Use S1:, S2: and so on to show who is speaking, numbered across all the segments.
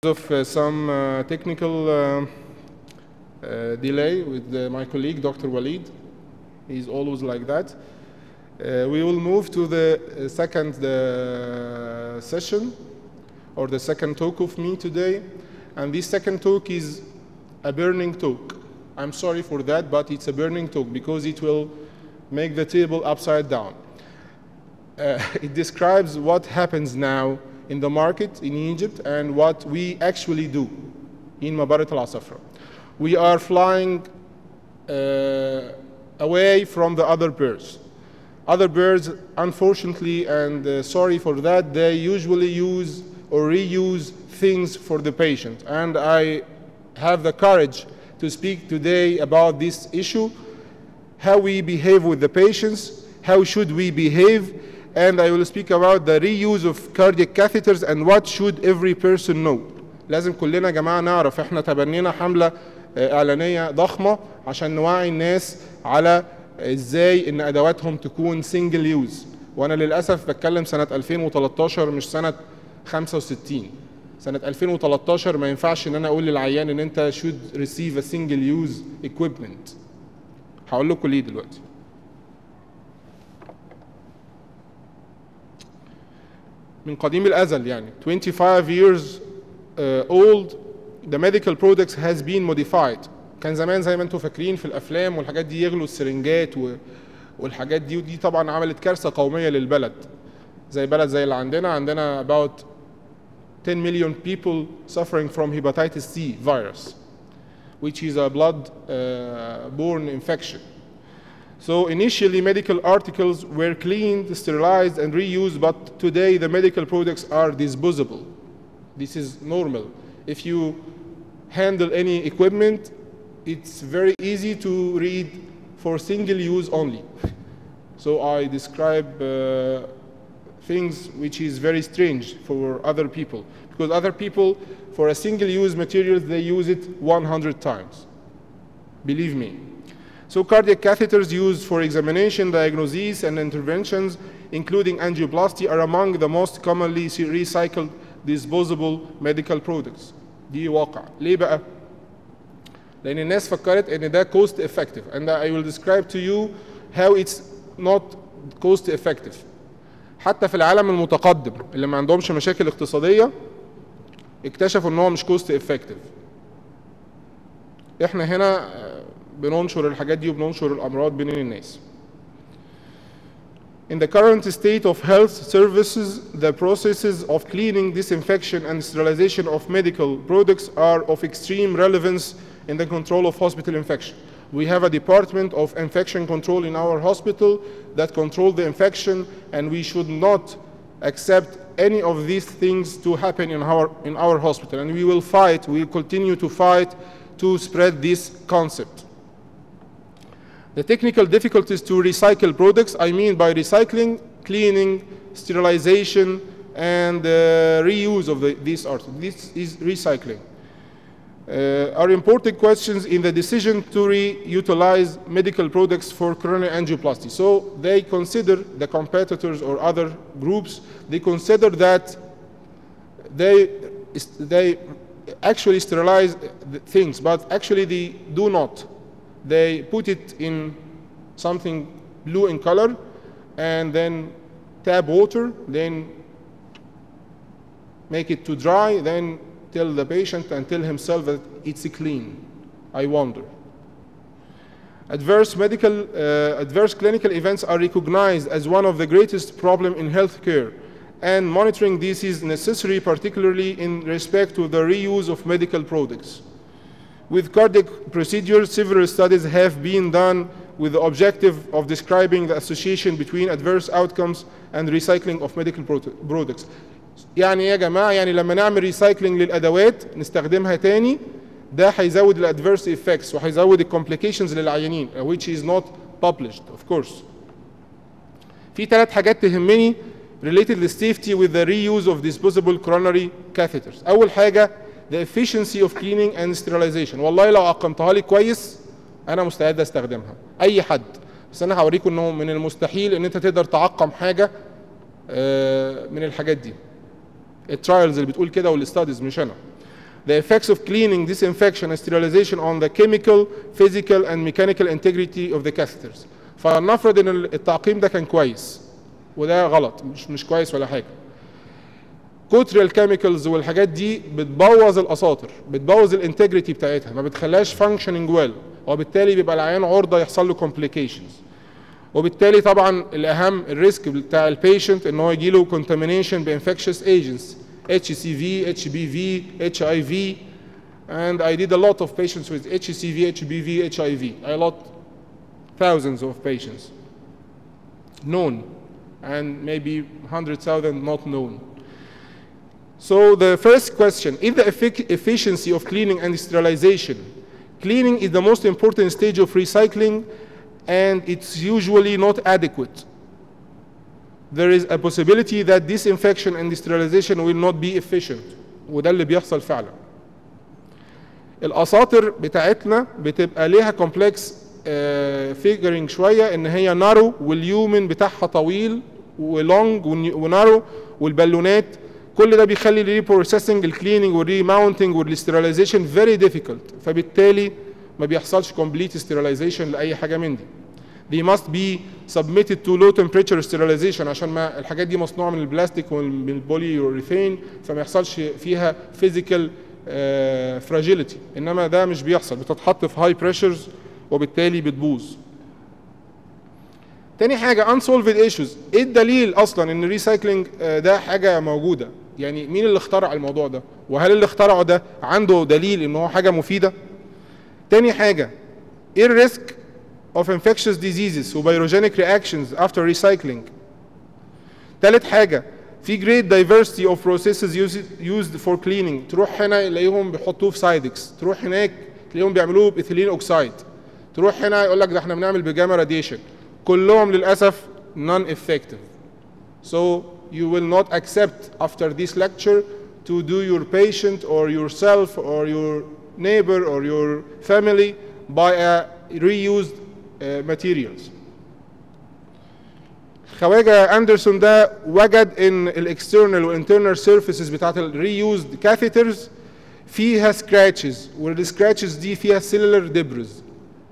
S1: of uh, some uh, technical uh, uh, delay with uh, my colleague Dr. Walid. He's always like that. Uh, we will move to the uh, second uh, session or the second talk of me today. And this second talk is a burning talk. I'm sorry for that, but it's a burning talk because it will make the table upside down. Uh, it describes what happens now in the market in Egypt and what we actually do in Mabarat al Asafra. We are flying uh, away from the other birds. Other birds, unfortunately, and uh, sorry for that, they usually use or reuse things for the patient. And I have the courage to speak today about this issue how we behave with the patients, how should we behave, and I will speak about the reuse of cardiac catheters and what should every person know. لازم كلنا يا جماعة نعرف احنا تبنينا حملة آه، إعلانية ضخمة عشان نوعي الناس على ازاي ان ادواتهم تكون سنجل يوز وانا للاسف بتكلم سنة 2013 مش سنة 65 سنة 2013 ما ينفعش ان انا اقول للعيان ان انت should receive a single use equipment هقول لكم ليه دلوقتي من قديم الازل يعني 25 years uh, old the medical products has been modified كان زمان زي ما انتم فاكرين في الافلام والحاجات دي يغلوا السرنجات و... والحاجات دي ودي طبعا عملت كارثه قوميه للبلد زي بلد زي اللي عندنا عندنا about 10 million people suffering from hepatitis C virus which is a blood uh, borne infection So initially medical articles were cleaned, sterilized and reused, but today the medical products are disposable. This is normal. If you handle any equipment, it's very easy to read for single use only. So I describe uh, things which is very strange for other people because other people for a single use materials they use it 100 times. Believe me. So cardiac catheters used for examination, diagnosis, and interventions, including angioplasty, are among the most commonly recycled disposable medical products. دي واقع. ليه بقى؟ لأن الناس فكرت إن ده cost effective, and I will describe to you how it's not cost effective. حتى في العالم المتقدم اللي ما عندهمش مشاكل اقتصادية اكتشفوا إن هو مش cost effective. احنا هنا بننشر الحاجات دي وبننشر الامراض بين الناس. In the current state of health services, the processes of cleaning, disinfection, and sterilization of medical products are of extreme relevance in the control of hospital infection. We have a department of infection control in our hospital that control the infection, and we should not accept any of these things to happen in our, in our hospital. And we will fight, we will continue to fight to spread this concept. The technical difficulties to recycle products, I mean by recycling, cleaning, sterilization, and uh, reuse of the, these articles. This is recycling. Uh, are important questions in the decision to reutilize medical products for coronary angioplasty. So they consider, the competitors or other groups, they consider that they, they actually sterilize the things, but actually they do not they put it in something blue in color and then tap water, then make it to dry, then tell the patient and tell himself that it's clean. I wonder. Adverse medical, uh, adverse clinical events are recognized as one of the greatest problem in healthcare and monitoring this is necessary particularly in respect to the reuse of medical products. With cardiac procedures, several studies have been done with the objective of describing the association between adverse outcomes and recycling of medical products. يعني يا جماعة يعني لما نعمل ريسايكلينج للأدوات نستخدمها تاني ده هيزود الادفيرس effects وهيزود الكومبليكيشنز للعيانين which is not published of course. في ثلاث حاجات تهمني related to safety with the reuse of disposable coronary catheters. أول حاجة the efficiency of cleaning and sterilization والله لو عقمتها لي كويس انا مستعد استخدمها اي حد بس انا هوريكم انه من المستحيل ان انت تقدر تعقم حاجه من الحاجات دي الترايلز اللي بتقول كده والاستاديز مش انا the effects of cleaning, disinfection, and sterilization on the chemical, physical, and mechanical integrity of the catheters. فلنفرض ان التعقيم ده كان كويس وده غلط مش مش كويس ولا حاجه. كتر الكيميكالز والحاجات دي بتبوظ الاساطر بتبوظ الانتجريتي بتاعتها ما بتخليهاش فانكشننج ويل وبالتالي بيبقى العيان عرضه يحصل له كومبليكيشنز وبالتالي طبعا الاهم الريسك بتاع البيشنت ان هو يجي له كونتامينيشن بانفكشس ايجنتس HCV, HBV, HIV and I did a lot of patients with HCV, HBV, HIV. I lot thousands of patients known and maybe 100,000 not known. So the first question, is the effic- efficiency of cleaning and sterilization? Cleaning is the most important stage of recycling and it's usually not adequate. There is a possibility that disinfection and sterilization will not be efficient وده اللي بيحصل فعلا. الاساطر بتاعتنا بتبقى ليها كومبلكس فيجرنج شويه ان هي نارو واليومن بتاعها طويل ولونج ونارو والبالونات كل ده بيخلي الري بروسيسنج الكليننج والري ماونتنج والاستراليزيشن فيري ديفيكولت فبالتالي ما بيحصلش كومبليت sterilization لاي حاجه من دي. They must be submitted to low temperature sterilization عشان ما الحاجات دي مصنوعه من البلاستيك ومن البولي يوريثين فما يحصلش فيها physical فراجيليتي انما ده مش بيحصل بتتحط في هاي بريشرز وبالتالي بتبوظ. تاني حاجه unsolved issues ايه الدليل اصلا ان الريسايكلينج ده حاجه موجوده؟ يعني مين اللي اخترع الموضوع ده؟ وهل اللي اخترعه ده عنده دليل ان هو حاجه مفيده؟ تاني حاجه ايه الريسك of infectious diseases وبيروجينيك reactions after recycling. تالت حاجة في great diversity of processes used, used for cleaning تروح هنا تلاقيهم بيحطوه في سايدكس تروح هناك تلاقيهم بيعملوه بإثيلين أوكسايد تروح هنا يقول لك ده احنا بنعمل بجاما راديشن كلهم للأسف non effective so you will not accept after this lecture to do your patient or yourself or your neighbor or your family by a reused ماتيريالز خواجه اندرسون ده وجد ان الاكسترنال والانترنال سيرفيسز بتاعت الريوزد كاثيترز فيها سكراتشز والسكراتشز دي فيها سيلولر ديبرز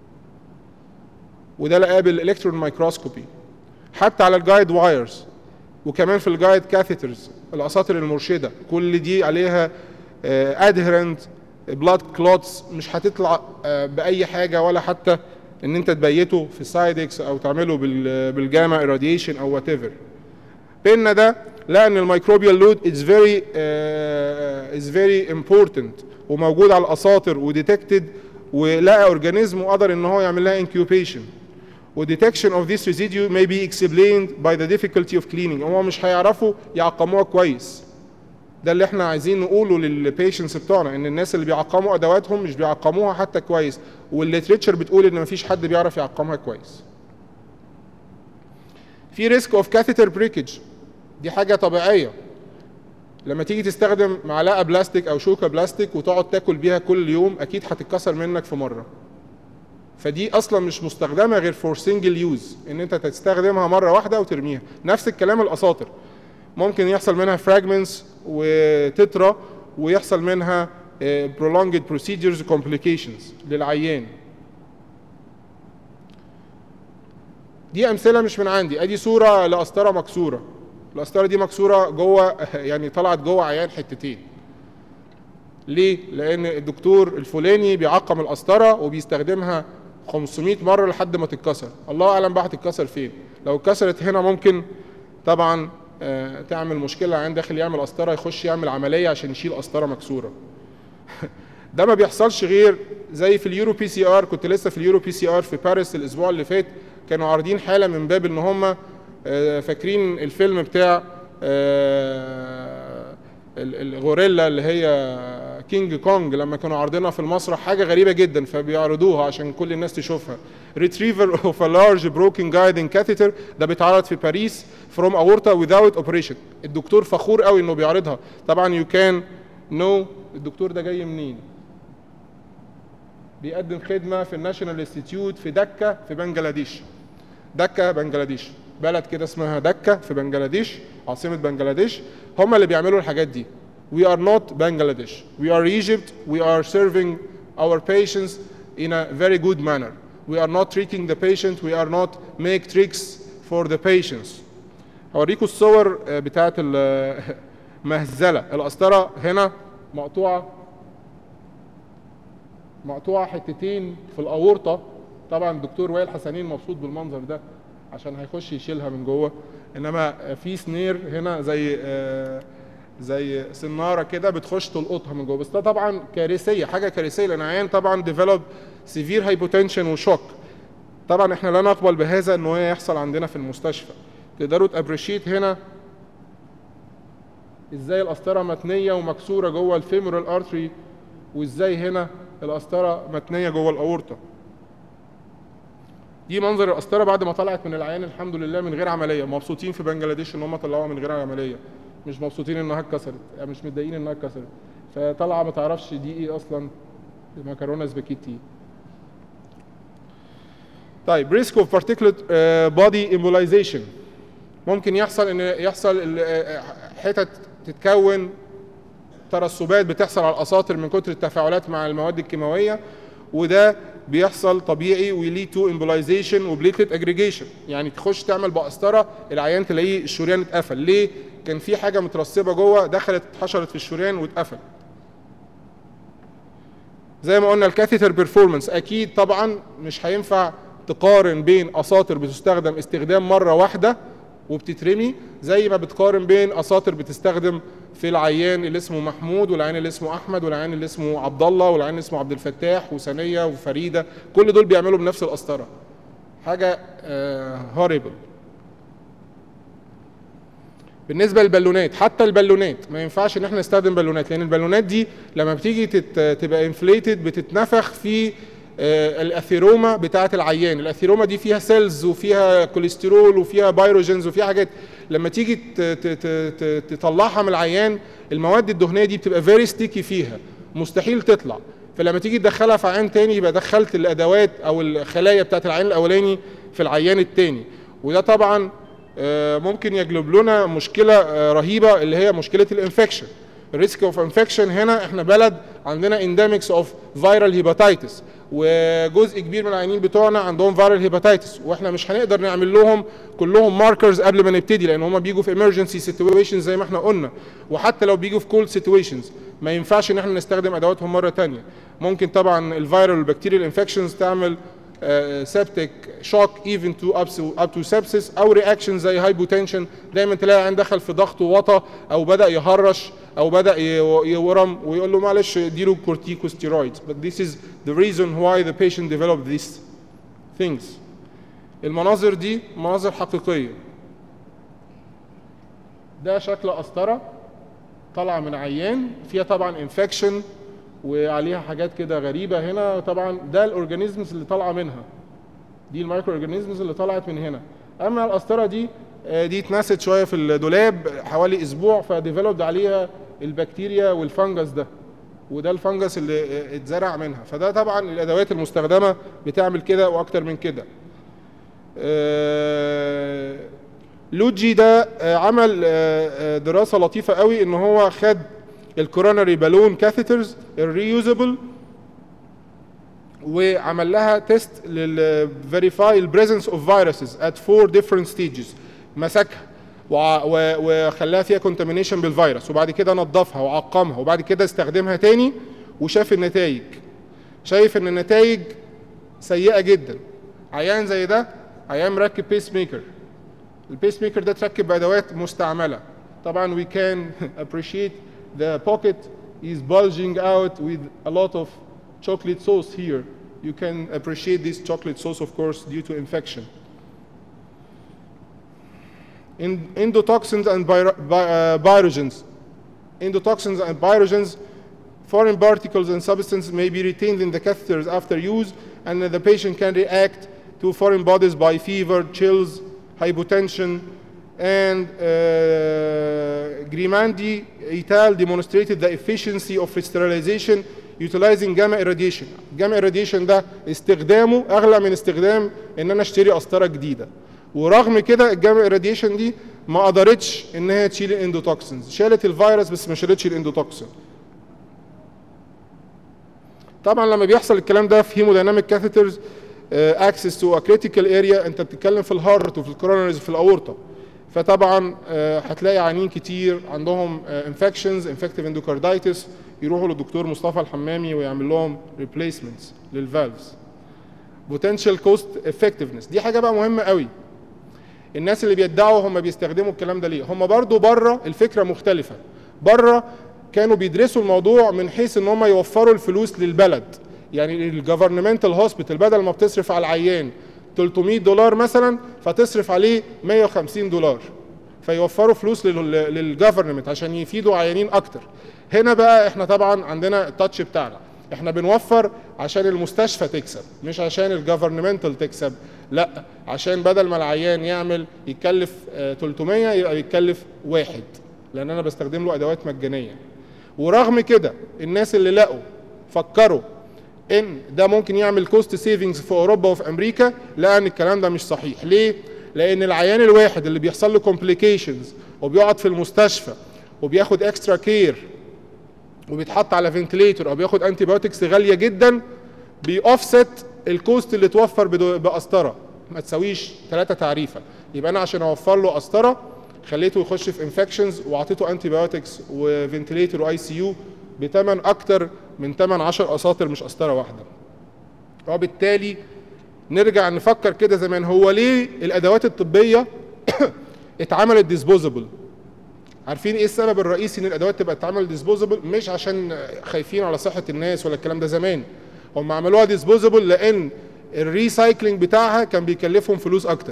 S1: وده لقاه بالالكترون مايكروسكوبي حتى على الجايد وايرز وكمان في الجايد كاثيترز الاساطر المرشده كل دي عليها ادهرنت بلاد كلوتس مش هتطلع باي حاجه ولا حتى ان انت تبيته في السايدكس او تعمله بالجاما irradiation او وات ايفر بيننا ده لقى ان الميكروبيال لود از فيري از فيري امبورتنت وموجود على الاساطر وديتكتد ولقى اورجانيزم وقدر ان هو يعمل لها انكيوبيشن وديتكشن اوف ذيس residue may be explained by the difficulty of cleaning هم مش هيعرفوا يعقموها كويس ده اللي احنا عايزين نقوله للبيشنتس بتوعنا ان الناس اللي بيعقموا ادواتهم مش بيعقموها حتى كويس والليتريتشر بتقول ان مفيش حد بيعرف يعقمها كويس في ريسك اوف كاثيتر بريكج دي حاجه طبيعيه لما تيجي تستخدم معلقه بلاستيك او شوكه بلاستيك وتقعد تاكل بيها كل يوم اكيد هتتكسر منك في مره فدي اصلا مش مستخدمه غير فور سنجل يوز ان انت تستخدمها مره واحده وترميها نفس الكلام الاساطر ممكن يحصل منها فراجمنتس وتترا ويحصل منها prolonged procedures complications للعيان دي امثله مش من عندي ادي صوره لقسطره مكسوره القسطره دي مكسوره جوه يعني طلعت جوه عيان حتتين ليه لان الدكتور الفلاني بيعقم القسطره وبيستخدمها 500 مره لحد ما تتكسر الله اعلم بقى هتتكسر فين لو اتكسرت هنا ممكن طبعا تعمل مشكله عند داخل يعمل قسطره يخش يعمل عمليه عشان يشيل قسطره مكسوره ده ما بيحصلش غير زي في اليورو بي سي ار كنت لسه في اليورو بي سي ار في باريس الاسبوع اللي فات كانوا عارضين حاله من باب ان هم فاكرين الفيلم بتاع الغوريلا اللي هي كينج كونج لما كانوا عارضينها في المسرح حاجه غريبه جدا فبيعرضوها عشان كل الناس تشوفها retriever of a large broken guiding catheter ده بيتعرض في باريس from aorta without operation الدكتور فخور قوي انه بيعرضها طبعا you can know الدكتور ده جاي منين بيقدم خدمه في الناشونال انستيتيوت في دكه في بنجلاديش دكه بنجلاديش بلد كده اسمها دكه في بنجلاديش عاصمه بنجلاديش هم اللي بيعملوا الحاجات دي We are not Bangladesh. We are Egypt. We are serving our patients in a very good manner. We are not tricking the patient. We are not make tricks for the patients. هوريكم الصور آه، بتاعت المهزلة القسطرة هنا مقطوعة مقطوعة حتتين في الأورطة طبعا الدكتور وائل حسنين مبسوط بالمنظر ده عشان هيخش يشيلها من جوه انما في سنير هنا زي آه، زي سناره كده بتخش تلقطها من جوه بس ده طبعا كارثيه حاجه كارثيه لان عيان طبعا ديفلوب سيفير هايبوتنشن وشوك طبعا احنا لا نقبل بهذا ان هو يحصل عندنا في المستشفى تقدروا تابريشيت هنا ازاي القسطره متنيه ومكسوره جوه الفيمورال ارتري وازاي هنا القسطره متنيه جوه الاورطه دي منظر القسطره بعد ما طلعت من العيان الحمد لله من غير عمليه مبسوطين في بنجلاديش ان هم طلعوها من غير عمليه مش مبسوطين انها اتكسرت يعني مش متضايقين انها اتكسرت فطالعه ما تعرفش دي ايه اصلا مكرونه سباكيتي طيب ريسك اوف particulate بودي امبولايزيشن ممكن يحصل ان يحصل ال- آه، حتت تتكون ترسبات بتحصل على الاساطر من كتر التفاعلات مع المواد الكيماويه وده بيحصل طبيعي ويليد تو امبولايزيشن وبليتلت اجريجيشن يعني تخش تعمل بقسطره العيان تلاقيه الشريان اتقفل ليه كان في حاجه مترسبه جوه دخلت اتحشرت في الشريان واتقفل زي ما قلنا الكاثيتر بيرفورمانس اكيد طبعا مش هينفع تقارن بين اساطر بتستخدم استخدام مره واحده وبتترمي زي ما بتقارن بين اساطر بتستخدم في العيان اللي اسمه محمود والعيان اللي اسمه احمد والعيان اللي اسمه عبد الله والعيان اللي اسمه عبد الفتاح وسنيه وفريده كل دول بيعملوا بنفس القسطره حاجه هوريبل بالنسبه للبالونات حتى البالونات ما ينفعش ان احنا نستخدم بالونات لان البالونات دي لما بتيجي تت- تبقى انفليتد بتتنفخ في آه، الاثيروما بتاعه العيان الاثيروما دي فيها سيلز وفيها كوليسترول وفيها بايروجينز وفيها حاجات لما تيجي ت- ت- ت- ت- تطلعها من العيان المواد الدهنيه دي بتبقى فيري ستيكي فيها مستحيل تطلع فلما تيجي تدخلها في عيان تاني يبقى دخلت الادوات او الخلايا بتاعه العيان الاولاني في العيان التاني وده طبعا آه، ممكن يجلب لنا مشكله آه، رهيبه اللي هي مشكله الانفكشن الريسك اوف انفكشن هنا احنا بلد عندنا انديمكس اوف فيرال هيباتيتس وجزء كبير من العيانين بتوعنا عندهم فيرال هيباتيتس واحنا مش هنقدر نعمل لهم كلهم ماركرز قبل ما نبتدي لان هم بيجوا في emergency سيتويشنز زي ما احنا قلنا وحتى لو بيجوا في كولد سيتويشنز ما ينفعش ان احنا نستخدم ادواتهم مره تانية ممكن طبعا الفيرال والبكتيريال انفكشنز تعمل سيبتك شوك ايفن تو اب تو سبسس او رياكشن زي هايبوتنشن دايما تلاقي عين دخل في ضغط ووطى او بدا يهرش او بدا ي- يورم ويقول له معلش اديله كورتيكوستيرويدز but this is the reason why the patient developed these things المناظر دي مناظر حقيقيه ده شكل قسطره طالعه من عيان فيها طبعا انفكشن وعليها حاجات كده غريبه هنا طبعا ده الاورجانيزمز اللي طالعه منها دي المايكرو اورجانيزمز اللي طلعت من هنا اما القسطره دي آه، دي اتنست شويه في الدولاب حوالي اسبوع فديفلوبد عليها البكتيريا والفنجس ده وده الفنجس اللي آه، اتزرع منها فده طبعا الادوات المستخدمه بتعمل كده واكتر من كده آه، لوجي ده آه، عمل آه، آه، دراسه لطيفه قوي ان هو خد الكوروناري بالون كاثيترز الريوزبل وعمل لها تيست للفيريفاي البريزنس اوف فيروسز ات فور ديفرنت ستيجز مسكها وع- و- وخلاها فيها كونتامينيشن بالفيروس وبعد كده نظفها وعقمها وبعد كده استخدمها تاني وشاف النتائج شايف ان النتائج سيئه جدا عيان زي ده عيان مركب بيس ميكر البيس ميكر ده تركب بادوات مستعمله طبعا we can appreciate the pocket is bulging out with a lot of chocolate sauce here you can appreciate this chocolate sauce of course due to infection In, endotoxins and pyro, by, uh, pyrogens endotoxins and pyrogens foreign particles and substances may be retained in the catheters after use and the patient can react to foreign bodies by fever, chills, hypotension, and uh, Grimandi et al. demonstrated the efficiency of sterilization utilizing gamma irradiation. Gamma irradiation ده استخدامه أغلى من استخدام إن أنا أشتري قسطرة جديدة. ورغم كده الجاما irradiation دي ما قدرتش ان هي تشيل الاندوتوكسينز شالت الفيروس بس ما شالتش الاندوتوكسين طبعا لما بيحصل الكلام ده في هيمودايناميك كاثيترز اكسس تو كريتيكال اريا انت بتتكلم في الهارت وفي الكورونرز وفي الاورطه فطبعا آه، هتلاقي عيانين كتير عندهم انفكشنز انفكتيف اندوكاردايتس يروحوا للدكتور مصطفى الحمامي ويعمل لهم ريبليسمنتس للفالفز بوتنشال كوست افكتفنس دي حاجه بقى مهمه قوي الناس اللي بيدعوا هم بيستخدموا الكلام ده ليه هم برضو بره الفكره مختلفه بره كانوا بيدرسوا الموضوع من حيث ان هم يوفروا الفلوس للبلد يعني الجفرنمنتال هوسبيتال بدل ما بتصرف على العيان 300 دولار مثلا فتصرف عليه 150 دولار فيوفروا فلوس للجفرنمنت عشان يفيدوا عيانين اكتر هنا بقى احنا طبعا عندنا التاتش بتاعنا احنا بنوفر عشان المستشفى تكسب مش عشان الجفرنمنتال تكسب لا عشان بدل ما العيان يعمل يتكلف آه، 300 يبقى يتكلف واحد لان انا بستخدم له ادوات مجانيه ورغم كده الناس اللي لقوا فكروا ان ده ممكن يعمل كوست سيفنجز في اوروبا وفي امريكا لقى ان الكلام ده مش صحيح ليه لان العيان الواحد اللي بيحصل له كومبليكيشنز وبيقعد في المستشفى وبياخد اكسترا كير وبيتحط على فنتليتور او بياخد انتي بايوتكس غاليه جدا بيوفست الكوست اللي اتوفر بدو- بقسطره ما تساويش ثلاثه تعريفه يبقى انا عشان اوفر له قسطره خليته يخش في انفكشنز واعطيته انتي بايوتكس وفنتليتور واي سي يو بثمن اكتر من ثمن 10 قساطر مش قسطره واحده وبالتالي نرجع نفكر كده زمان هو ليه الادوات الطبيه اتعملت ديسبوزبل عارفين ايه السبب الرئيسي ان الادوات تبقى تتعمل ديسبوزبل مش عشان خايفين على صحه الناس ولا الكلام ده زمان هم عملوها ديسبوزبل لان الريسايكلينج بتاعها كان بيكلفهم فلوس اكتر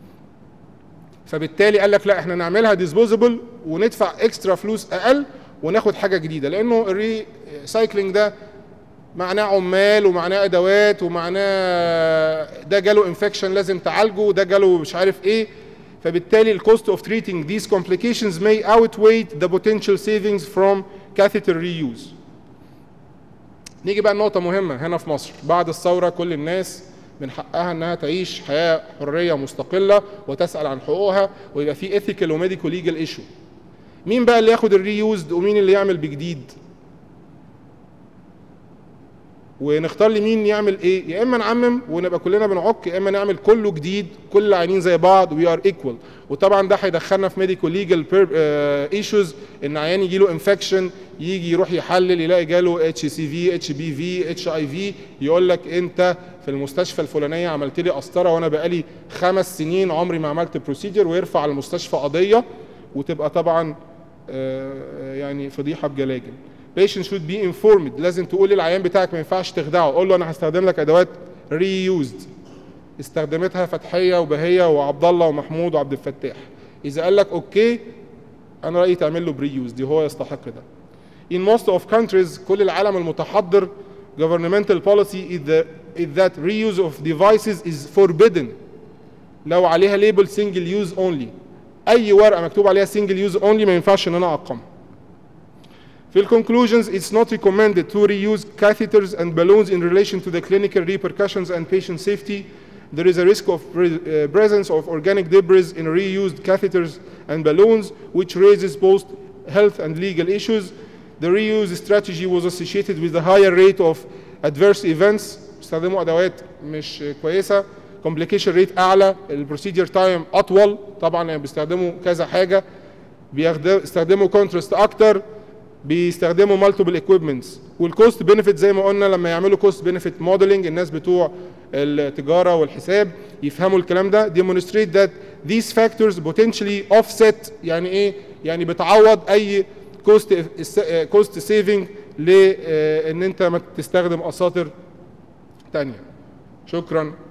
S1: فبالتالي قال لك لا احنا نعملها ديسبوزبل وندفع اكسترا فلوس اقل وناخد حاجه جديده لانه الريسايكلينج ده معناه عمال ومعناه ادوات ومعناه ده جاله انفكشن لازم تعالجه وده جاله مش عارف ايه فبالتالي الكوست اوف treating these complications may outweigh the potential savings from catheter reuse نيجي بقى لنقطة مهمة هنا في مصر بعد الثورة كل الناس من حقها انها تعيش حياة حرية مستقلة وتسأل عن حقوقها ويبقى في ethical وميديكو ليجل ايشو مين بقى اللي ياخد الريوزد ومين اللي يعمل بجديد ونختار لي مين يعمل ايه يا اما نعمم ونبقى كلنا بنعك يا اما نعمل كله جديد كل العينين زي بعض وي ار ايكوال وطبعا ده هيدخلنا في ميديكو ليجل ايشوز ان عيان يجي له انفكشن يجي يروح يحلل يلاقي جاله اتش سي في اتش بي في اتش اي في يقول لك انت في المستشفى الفلانيه عملت لي قسطره وانا بقالي خمس سنين عمري ما عملت بروسيجر ويرفع على المستشفى قضيه وتبقى طبعا آه، يعني فضيحه بجلاجل patient should be informed لازم تقول للعيان بتاعك ما ينفعش تخدعه قول له انا هستخدم لك ادوات reused استخدمتها فتحيه وبهيه وعبد الله ومحمود وعبد الفتاح اذا قال لك اوكي انا رايي تعمل له بريوز دي هو يستحق ده in most of countries كل العالم المتحضر governmental policy is, the, is that reuse of devices is forbidden لو عليها label single use only اي ورقه مكتوب عليها single use only ما ينفعش ان انا اعقمها في الكونكلوجنز it's not recommended to reuse catheters and balloons in relation to the clinical repercussions and patient safety. There is a risk of pre- uh, presence of organic debris in reused catheters and balloons, which raises both health and legal issues. The reuse strategy was associated with a higher rate of adverse events. استخدموا ادوات مش كويسه complication rate اعلى البروسيدير تايم اطول طبعا يعني بيستخدموا كذا حاجه بيستخدموا كونتراست اكتر بيستخدموا مالتيبل ايكويبمنتس والكوست بنفيت زي ما قلنا لما يعملوا كوست بنفيت موديلنج الناس بتوع التجاره والحساب يفهموا الكلام ده demonstrate that these factors potentially offset يعني ايه يعني بتعوض اي كوست كوست سيفنج لان انت ما تستخدم اساطر تانية شكرا